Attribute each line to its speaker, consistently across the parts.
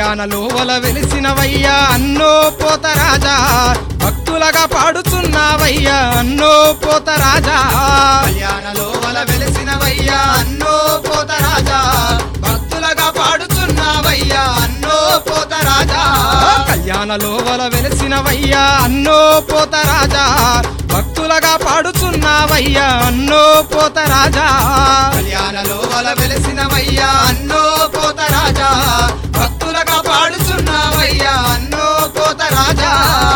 Speaker 1: కళ్యాణ లోవల వెలిసినవయ్యా అన్నో పోతరాజా భక్తులగా పాడుతున్నావయ్యా అన్నో పోతరాజా
Speaker 2: కళ్యాణ లోవల వెలిసినవయ్యా అన్నో పోతరాజా భక్తులగా పాడుతున్నావయ్యా అన్నో పోతరాజా
Speaker 1: కళ్యాణ లోవల వెలిసినవయ్యా అన్నో పోతరాజా భక్తులగా పాడుతున్నావయ్యా అన్నో పోతరాజా
Speaker 2: కళ్యాణ లోవల వెలిసినవయ్యా అన్నో పోతరాజా భక్తులగా పాడుతున్నావయ్యా అన్నో పోతరాజా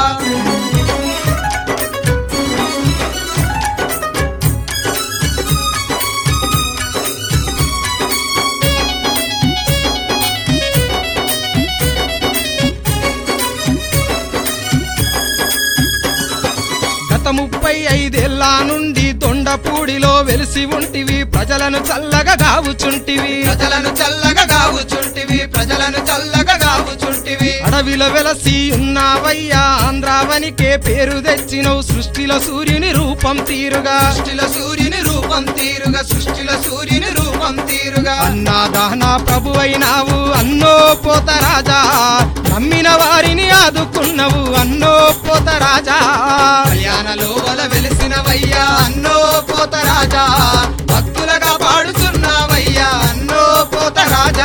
Speaker 1: గత ముప్పై ఐదేళ్ల నుండి దొండపూడిలో వెలిసి ఉంటివి ప్రజలను చల్లగా గావుచుంటివి
Speaker 2: ప్రజలను చల్లగా గావుచుంటివి ప్రజలను చల్లగా గావుచుంటివి
Speaker 1: అడవిలో వెలసి ఉన్నావయ్యా ఆంధ్రావనికే పేరు తెచ్చినవు సృష్టిలో సూర్యుని రూపం తీరుగా
Speaker 2: సృష్టిల సూర్యుని రూపం తీరుగా సృష్టిల సూర్యుని రూపం తీరుగా
Speaker 1: అన్నాదాన ప్రభు అయినావు అన్నో పోతరాజా నమ్మిన వారిని ఆదుకున్నవు అన్నో పోతరాజా
Speaker 2: కళ్యాణ లోవల వెలిసినవయ్యా అన్నో పోతరాజా భక్తులగా పాడుతున్నావయ్యా అన్నో పోతరాజా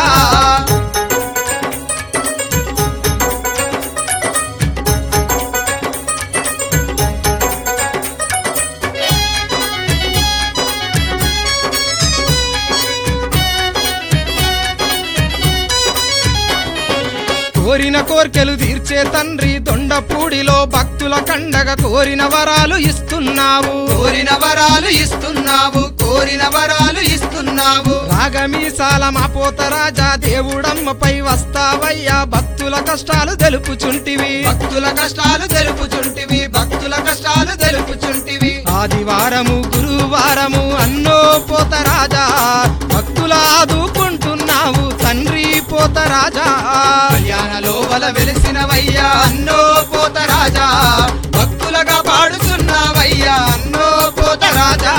Speaker 1: కోరిన కోర్కెలు తీర్చే తండ్రి దొండపూడిలో భక్తుల కండగ కోరిన వరాలు ఇస్తున్నావు
Speaker 2: కోరిన వరాలు ఇస్తున్నావు కోరిన వరాలు ఇస్తున్నావు
Speaker 1: రాగమీసాల మా పోతరాజా దేవుడమ్మపై వస్తావయ్యా భక్తుల కష్టాలు తెలుపుచుంటివి
Speaker 2: భక్తుల కష్టాలు తెలుపుచుంటివి భక్తుల కష్టాలు తెలుపుచుంటివి
Speaker 1: ఆదివారము గురువారము అన్నో పోతరాజా భక్తుల ఆదుకుంటున్నావు తండ్రి పోతరాజా
Speaker 2: కళ్యాణ లోవల వెలిసినవయ్యా అన్నో పోతరాజా భక్తులగా పాడుతున్నావయ్యా అన్నో పోతరాజా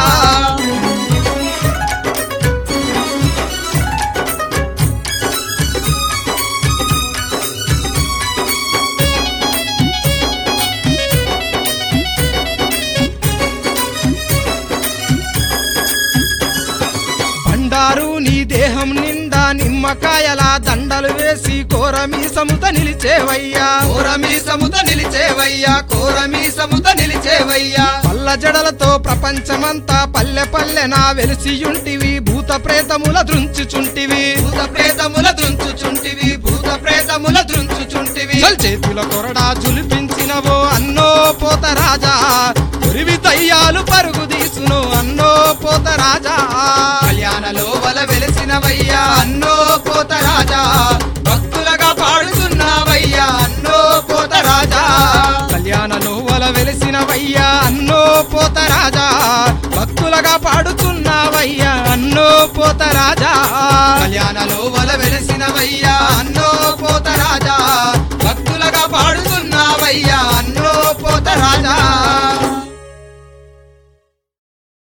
Speaker 1: బండారు నీ దేహం నిండా నిమ్మకాయల దండలు వేసి కోరమీ సముత నిలిచేవయ్యా
Speaker 2: కోరమీ సముత నిలిచేవయ్యా కోరమీ సముత నిలిచేవయ్యా
Speaker 1: పల్ల జడలతో ప్రపంచమంతా పల్లె పల్లెన వెలిసియుంటివి భూత ప్రేతముల దృంచుచుంటివి
Speaker 2: భూత ప్రేతముల దృంచుచుంటివి భూత ప్రేతముల దృంచుచుంటివి
Speaker 1: చల్ చేతుల కొరడా జులిపించినవో అన్నో పోతరాజా ఉరివి దయ్యాలు పరుగు తీసును అన్నో పోతరాజా
Speaker 2: కళ్యాణ లోవల వెలిసినవయ్యా అన్నో పోతరాజా భక్తులగా పాడుతున్నావయ్యా అన్నో పోతరాజా
Speaker 1: కళ్యాణ లోవల వెలిసినవయ్యా అన్నో పోతరాజా భక్తులగా పాడుతున్నావయ్యా అన్నో పోతరాజా
Speaker 2: కళ్యాణ లోవల వెలిసినవయ్యా అన్నో పోతరాజా భక్తులగా పాడుతున్నావయ్యా అన్నో పోతరాజా